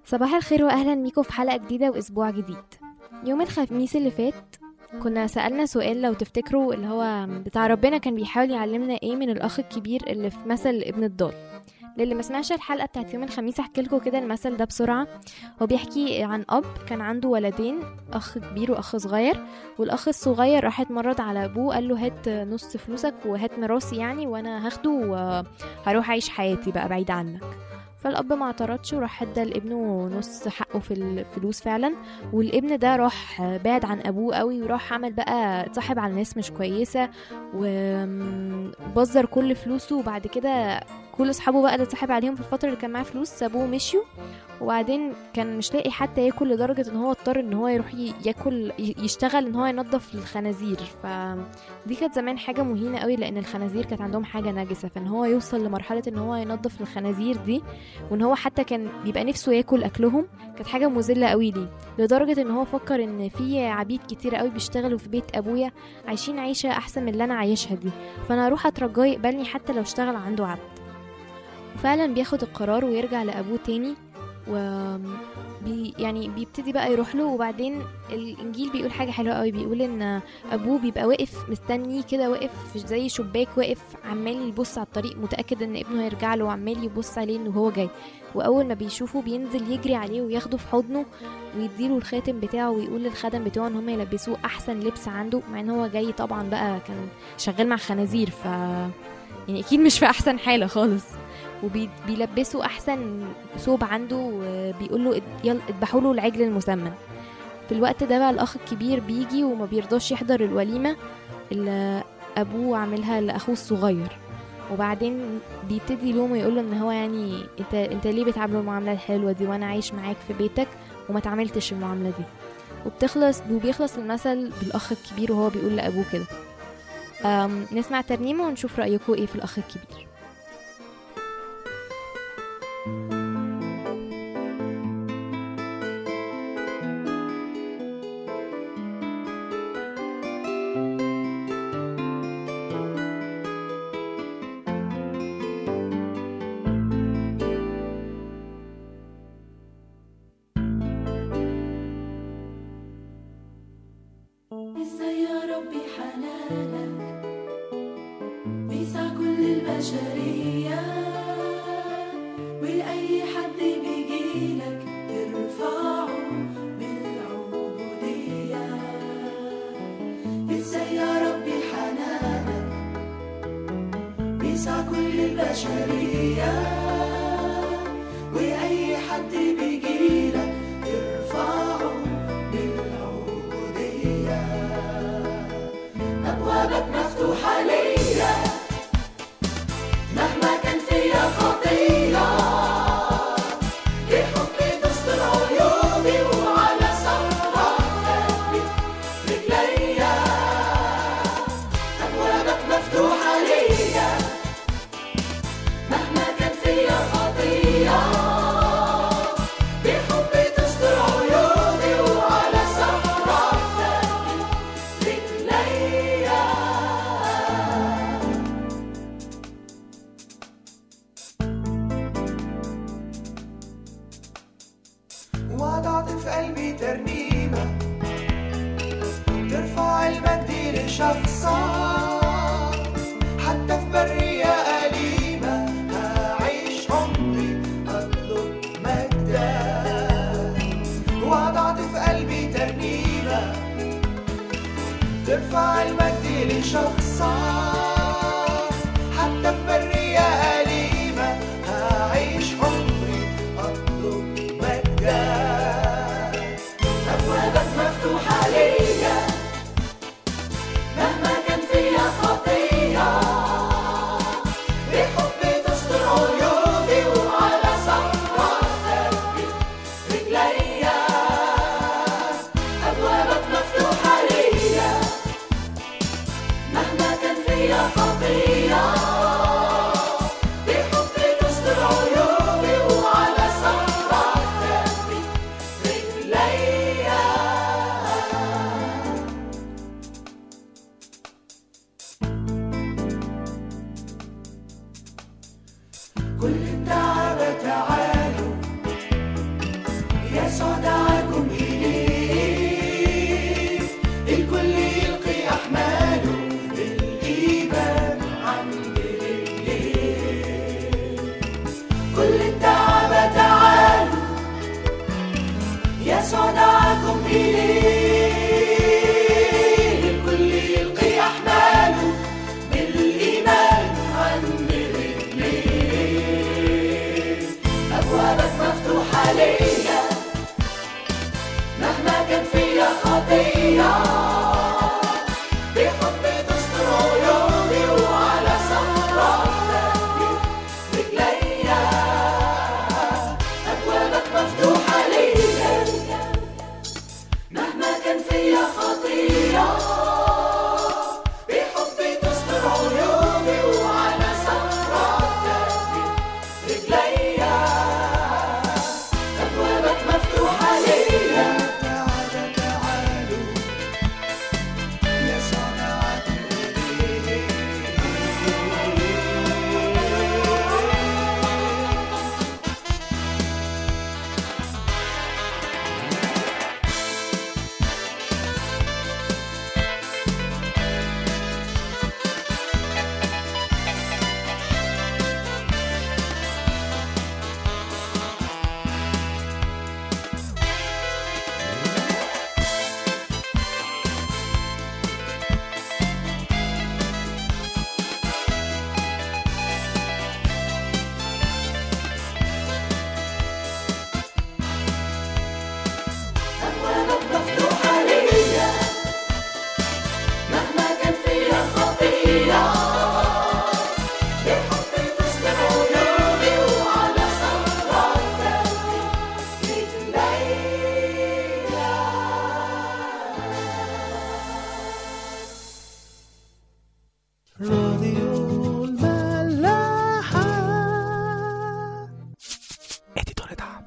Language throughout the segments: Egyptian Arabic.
صباح الخير واهلا بيكم في حلقه جديده واسبوع جديد يوم الخميس اللي فات كنا سألنا سؤال لو تفتكروا اللي هو بتاع ربنا كان بيحاول يعلمنا ايه من الاخ الكبير اللي في مثل ابن الضال للي ما سمعش الحلقه بتاعت يوم الخميس احكي لكم كده المثل ده بسرعه هو بيحكي عن اب كان عنده ولدين اخ كبير واخ صغير والاخ الصغير راح اتمرد على ابوه قال له هات نص فلوسك وهات ميراثي يعني وانا هاخده وهروح اعيش حياتي بقى بعيد عنك فالاب ما اعترضش وراح ادى لابنه نص حقه في الفلوس فعلا والابن ده راح بعد عن ابوه قوي وراح عمل بقى اتصاحب على ناس مش كويسه وبذر كل فلوسه وبعد كده كل اصحابه بقى اللي اتصاحب عليهم في الفتره اللي كان معاه فلوس سابوه ومشيوا وبعدين كان مش لاقي حتى ياكل لدرجه ان هو اضطر ان هو يروح ياكل يشتغل ان هو ينظف الخنازير فدي كانت زمان حاجه مهينه قوي لان الخنازير كانت عندهم حاجه نجسه فان هو يوصل لمرحله ان هو ينظف الخنازير دي وان هو حتى كان بيبقى نفسه ياكل اكلهم كانت حاجه مذله قوي ليه لدرجه ان هو فكر ان في عبيد كتيره قوي بيشتغلوا في بيت ابويا عايشين عيشه احسن من اللي انا عايشها دي فانا اروح اترجاه يقبلني حتى لو اشتغل عنده عبد وفعلا بياخد القرار ويرجع لابوه تاني و بي يعني بيبتدي بقى يروح له وبعدين الانجيل بيقول حاجه حلوه قوي بيقول ان ابوه بيبقى واقف مستني كده واقف زي شباك واقف عمال يبص على الطريق متاكد ان ابنه هيرجع له وعمال يبص عليه انه هو جاي واول ما بيشوفه بينزل يجري عليه وياخده في حضنه ويديله الخاتم بتاعه ويقول للخدم بتوعه ان هم يلبسوه احسن لبس عنده مع ان هو جاي طبعا بقى كان شغال مع خنازير ف يعني اكيد مش في احسن حاله خالص وبيلبسه احسن ثوب عنده وبيقول له يلا اذبحوا له العجل المسمن في الوقت ده بقى الاخ الكبير بيجي وما بيرضاش يحضر الوليمه اللي ابوه عاملها لاخوه الصغير وبعدين بيبتدي يلومه يقول له ان هو يعني انت انت ليه بتعامله المعامله الحلوه دي وانا عايش معاك في بيتك وما تعاملتش المعامله دي وبتخلص وبيخلص المثل بالاخ الكبير وهو بيقول لابوه كده نسمع ترنيمه ونشوف رايكم ايه في الاخ الكبير ترفع المجد لشخصك حتى في برية أليمة هعيش عمري أطلب مجدك أبوابك مفتوحة ليا مهما كان فيا خطية بحب تستر عيوبي وعلى صخرة ثبت رجليا أبوابك مفتوحة ليا مهما كان فيا إليه الكل يلقي أحماله بالإيمان عند رجليه أبوابك مفتوحة ليا مهما كان فيا خطية بحب تستر عيوبي وعلى صخرة رجليا أبوابك مفتوحة ليا مهما كان فيا خطية بحب تستر عيوبي وعلى صخرة رجليا أبوابك مفتوحة ليا تعالى تعالوا يا صنعة أبوابك مفتوحة ليا مهما كان فيا خطية بحبي تستر عيوبي وعلى صخرة راديو الملاحة اديتور دعم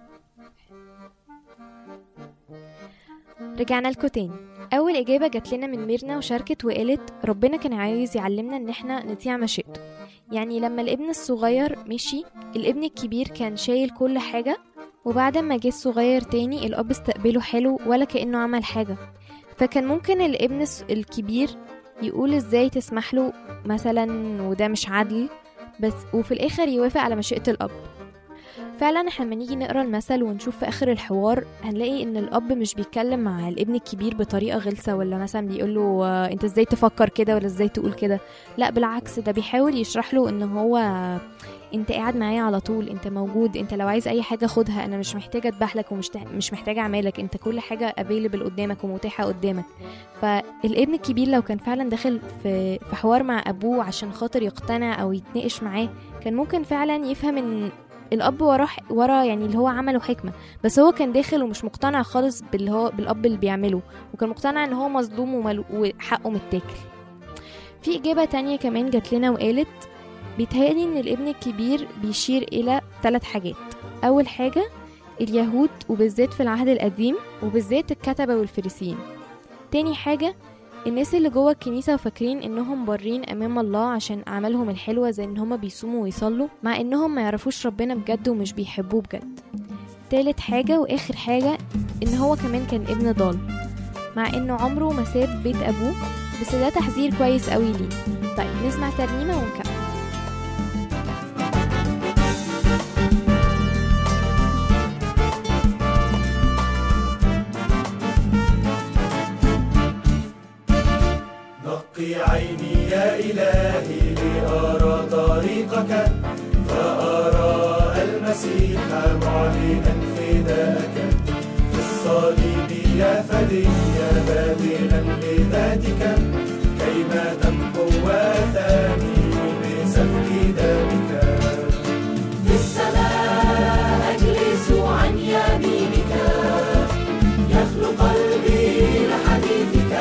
رجعنا لكم تاني اول اجابه جات لنا من ميرنا وشاركت وقالت ربنا كان عايز يعلمنا ان احنا نطيع مشيئته يعني لما الابن الصغير مشي الابن الكبير كان شايل كل حاجه وبعد ما جه الصغير تاني الاب استقبله حلو ولا كانه عمل حاجه فكان ممكن الابن الس- الكبير يقول ازاي تسمح له مثلا وده مش عدل بس وفي الاخر يوافق على مشيئه الاب فعلا احنا لما نيجي نقرا المثل ونشوف في اخر الحوار هنلاقي ان الاب مش بيتكلم مع الابن الكبير بطريقه غلسه ولا مثلا بيقول له آه، انت ازاي تفكر كده ولا ازاي تقول كده لا بالعكس ده بيحاول يشرح له ان هو انت قاعد معايا على طول انت موجود انت لو عايز اي حاجه خدها انا مش محتاجه اذبح لك ومش تح- مش محتاجه اعمالك انت كل حاجه افيلبل قدامك ومتاحه قدامك فالابن الكبير لو كان فعلا داخل في في حوار مع ابوه عشان خاطر يقتنع او يتناقش معاه كان ممكن فعلا يفهم ان الاب وراه ورا يعني اللي هو عمله حكمه بس هو كان داخل ومش مقتنع خالص باللي هو بالاب اللي بيعمله وكان مقتنع ان هو مظلوم ومل- وحقه متاكل في اجابه تانية كمان جات لنا وقالت بيتهيألي ان الابن الكبير بيشير الى ثلاث حاجات اول حاجه اليهود وبالذات في العهد القديم وبالذات الكتبه والفريسيين تاني حاجه الناس اللي جوه الكنيسة وفاكرين انهم بارين امام الله عشان اعمالهم الحلوة زي ان هما بيصوموا ويصلوا مع انهم ما يعرفوش ربنا بجد ومش بيحبوه بجد تالت حاجة واخر حاجة ان هو كمان كان ابن ضال مع انه عمره ما ساب بيت ابوه بس ده تحذير كويس قوي ليه طيب نسمع ترنيمة ونكمل نقي عيني يا إلهي لأرى طريقك فأرى المسيح معلنا فداءك في الصليب يا فدي باذلا لذاتك كيما تمحو آثامي بسفك دمك في السماء أجلس عن يمينك يخلو قلبي لحديثك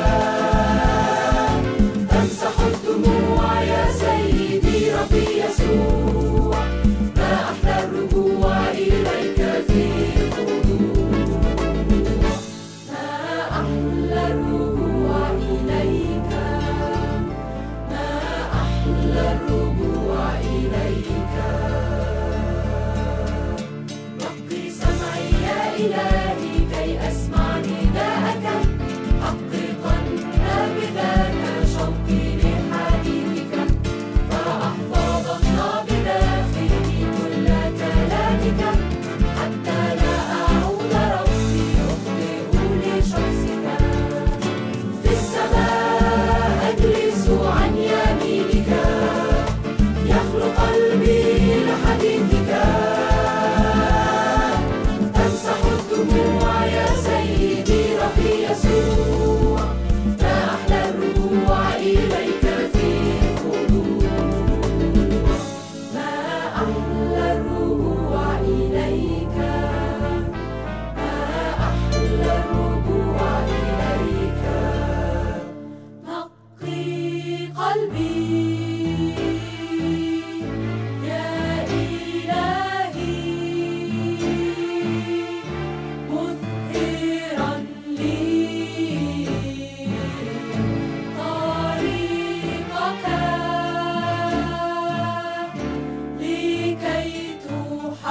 تمسح الدموع يا سيدي ربي يسوع ما أحلى الرجوع إليك في خضوع ما أحلى الرجوع إليك ما أحلى الرجوع إليك نقي سمعي يا إلهي كي أسمع نداءك حققا بذاك شوقي لحديثك فأحفظ بداخلي كل كلامك حتى لا أعود ربي أخطئ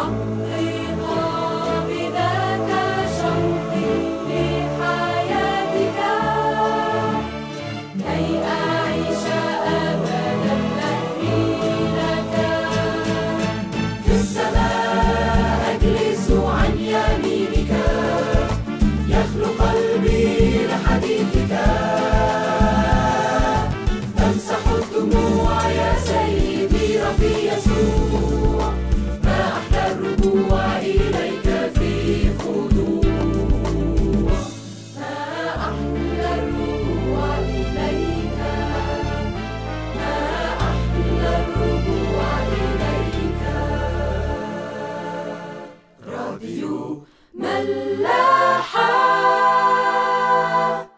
محققا بذاك شوقي لحياتك كي أعيش أبدا لهي لك في السماء أجلس عن يمينك يخلو قلبي لحديثك تمسح الدموع يا سيدي ربي يسوع ما أحلى الرجوع إليك في خضوع ما أحلى الرجوع إليك ما أحلى الرجوع إليك راديو ملاحة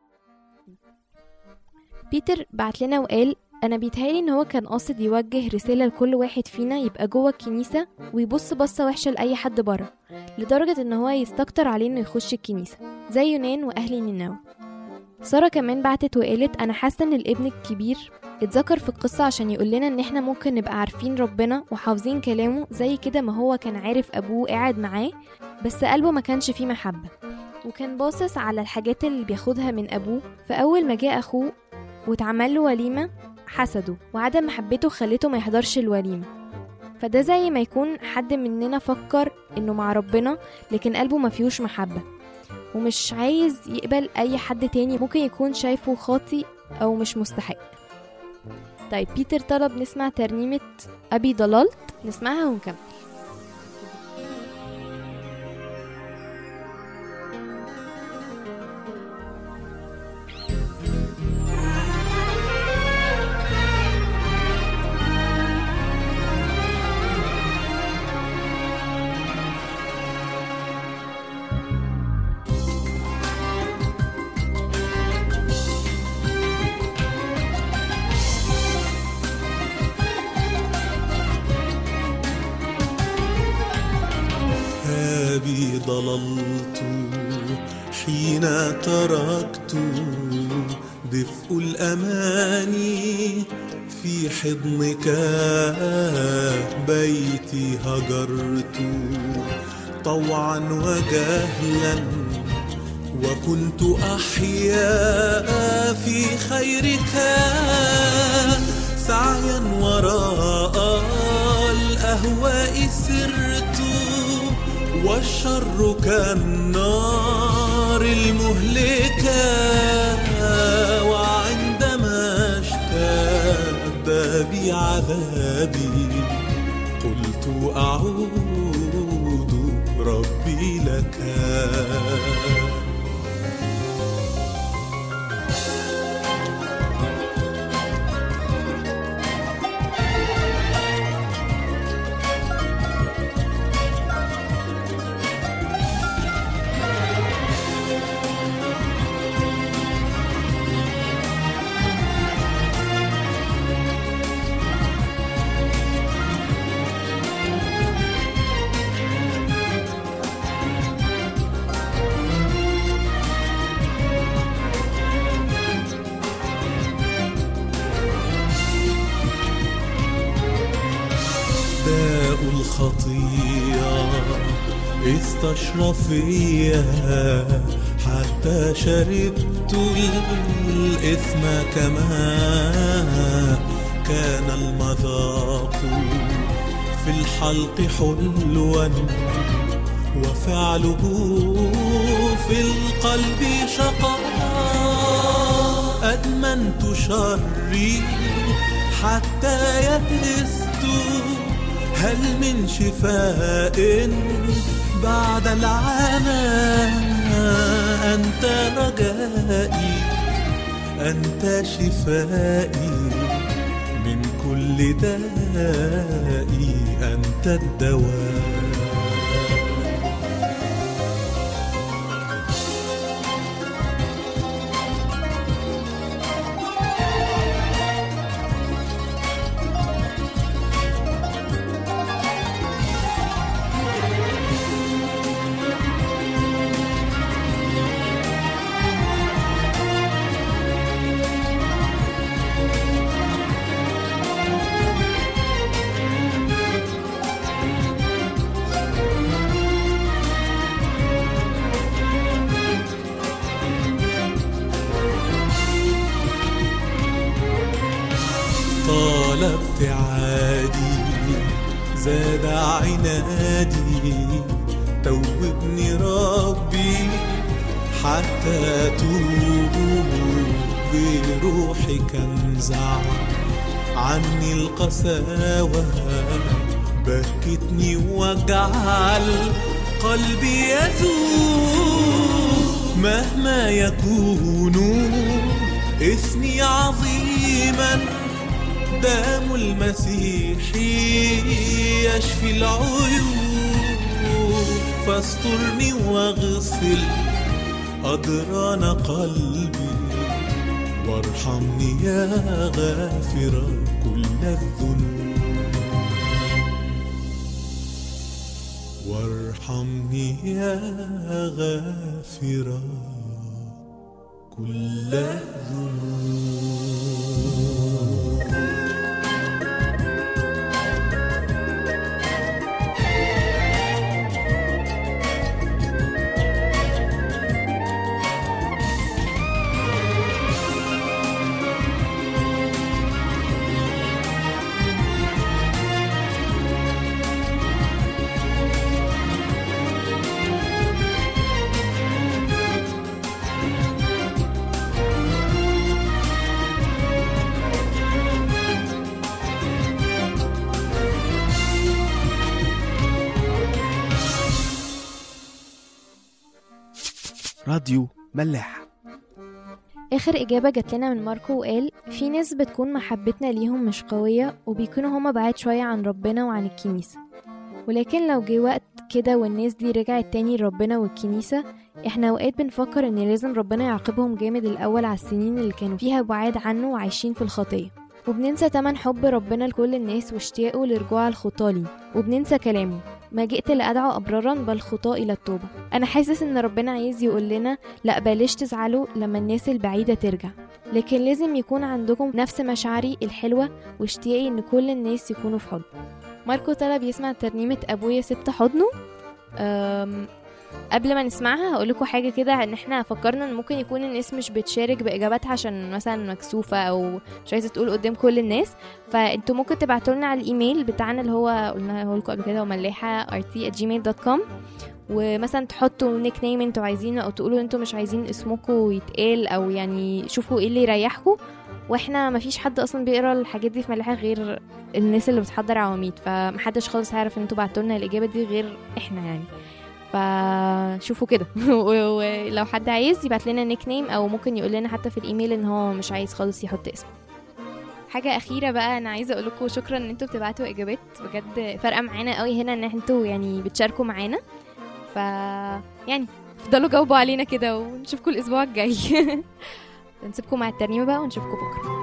بيتر بعت لنا وقال انا بيتهيألي ان هو كان قاصد يوجه رسالة لكل واحد فينا يبقى جوه الكنيسة ويبص بصة وحشة لأي حد بره لدرجة ان هو يستكتر عليه انه يخش الكنيسة زي يونان واهل نينوى سارة كمان بعتت وقالت انا حاسة ان الابن الكبير اتذكر في القصة عشان يقول لنا ان احنا ممكن نبقى عارفين ربنا وحافظين كلامه زي كده ما هو كان عارف ابوه قاعد معاه بس قلبه ما كانش فيه محبة وكان باصص على الحاجات اللي بياخدها من ابوه فاول ما جه اخوه واتعمل له وليمة حسده وعدم محبته خلته ما يحضرش الوليمة فده زي ما يكون حد مننا فكر انه مع ربنا لكن قلبه ما فيهوش محبة ومش عايز يقبل اي حد تاني ممكن يكون شايفه خاطي او مش مستحق طيب بيتر طلب نسمع ترنيمة أبي ضللت نسمعها ونكمل أبي ضللت حين تركت دفء الأماني في حضنك بيتي هجرت طوعا وجهلا وكنت أحيا في خيرك سعيا وراء الأهواء سرت والشر كالنار المهلكة وعندما اشتد بي عذابي قلت أعود ربي لك داء الخطية استشرف فيها حتى شربت الإثم كما كان المذاق في الحلق حلوا وفعله في القلب شقاء أدمنت شري حتى يئست هل من شفاء بعد العمى أنت رجائي أنت شفائي من كل دائي أنت الدواء زاد عنادي توبني ربي حتى توب بروحك انزع عني القساوة بكتني واجعل قلبي يذوب مهما يكون اسمي عظيما دام المسيح يشفي العيوب فاسترني واغسل أدران قلبي وارحمني يا غافر كل الذنوب وارحمني يا غافر كل الذنوب راديو ملاح آخر إجابة جات لنا من ماركو وقال في ناس بتكون محبتنا ليهم مش قوية وبيكونوا هما بعاد شوية عن ربنا وعن الكنيسة ولكن لو جه وقت كده والناس دي رجعت تاني لربنا والكنيسة احنا اوقات بنفكر ان لازم ربنا يعاقبهم جامد الأول على السنين اللي كانوا فيها بعاد عنه وعايشين في الخطية وبننسى تمن حب ربنا لكل الناس واشتياقه لرجوع الخطاة ليه وبننسى كلامه ما جئت لأدعو أبرارا بل خطاة إلى التوبة أنا حاسس إن ربنا عايز يقول لنا لا بلاش تزعلوا لما الناس البعيدة ترجع لكن لازم يكون عندكم نفس مشاعري الحلوة واشتياقي إن كل الناس يكونوا في حضن ماركو طلب يسمع ترنيمة أبويا سبت حضنه أم، قبل ما نسمعها هقول لكم حاجه كده ان احنا فكرنا ان ممكن يكون الناس مش بتشارك باجاباتها عشان مثلا مكسوفه او مش عايزه تقول قدام كل الناس فانتوا ممكن تبعتوا لنا على الايميل بتاعنا اللي هو قلنا لكم قبل كده هو ملاحه rt@gmail.com ومثلا تحطوا نيك نيم انتوا عايزينه او تقولوا انتوا مش عايزين اسمكم يتقال او يعني شوفوا ايه اللي يريحكم واحنا مفيش حد اصلا بيقرا الحاجات دي في ملاحه غير الناس اللي بتحضر عواميد فمحدش خالص هيعرف ان انتوا بعتوا لنا الاجابه دي غير احنا يعني فشوفوا كده و- ولو حد عايز يبعت لنا نيك نيم او ممكن يقول لنا حتى في الايميل ان هو مش عايز خالص يحط اسمه حاجة أخيرة بقى أنا عايزة أقول لكم شكرا إن أنتوا بتبعتوا إجابات بجد فارقة معانا قوي هنا إن أنتوا يعني بتشاركوا معانا ف يعني افضلوا جاوبوا علينا كده ونشوفكم الأسبوع الجاي نسيبكم مع الترنيمة بقى ونشوفكم بكرة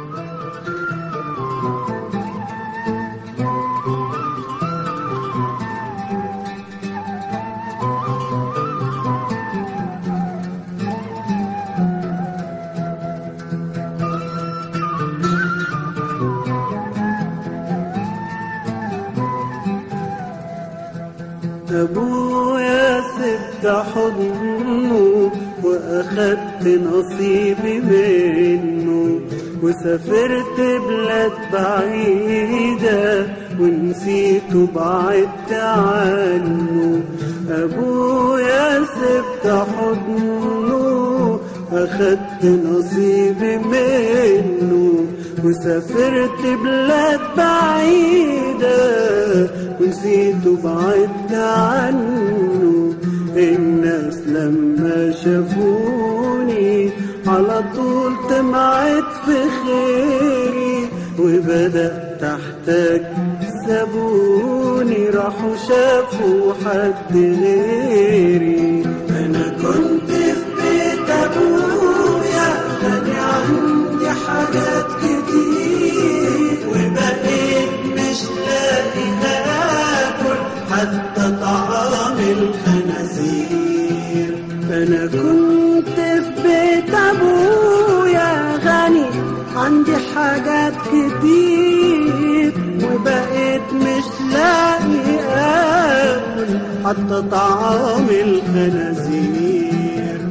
أبويا سبت حضنه وأخدت نصيبي منه وسافرت بلاد بعيدة ونسيته بعدت عنه أبويا سبت حضنه أخدت نصيبي منه وسافرت بلاد بعيدة ونسيته بعدت عنه الناس لما شافوني على طول طمعت في خيري وبدأت أحتاج سابوني راحوا شافوا حد غيري أنا كنت في بيت أبويا غني عندي حاجات كتير وبقيت مش لاقي آكل حتى طعام الخنازير أنا كنت في بيت أبويا غني عندي حاجات كتير وبقيت مش لاقي آكل حتى طعام الخنازير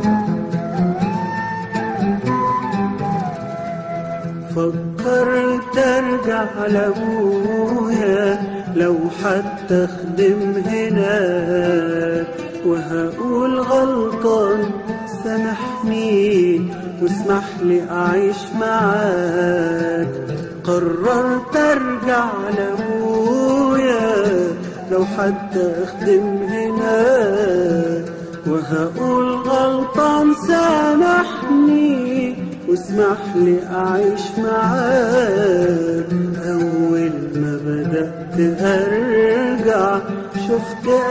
فكرت ارجع لابويا لو حتى اخدم هناك وهقول غلطان سامحني واسمح لي اعيش معاك قررت ارجع لابويا لو حتى اخدم هناك وهقول غلطان سامحني واسمح لي اعيش معاك اول ما بدأت ارجع شفت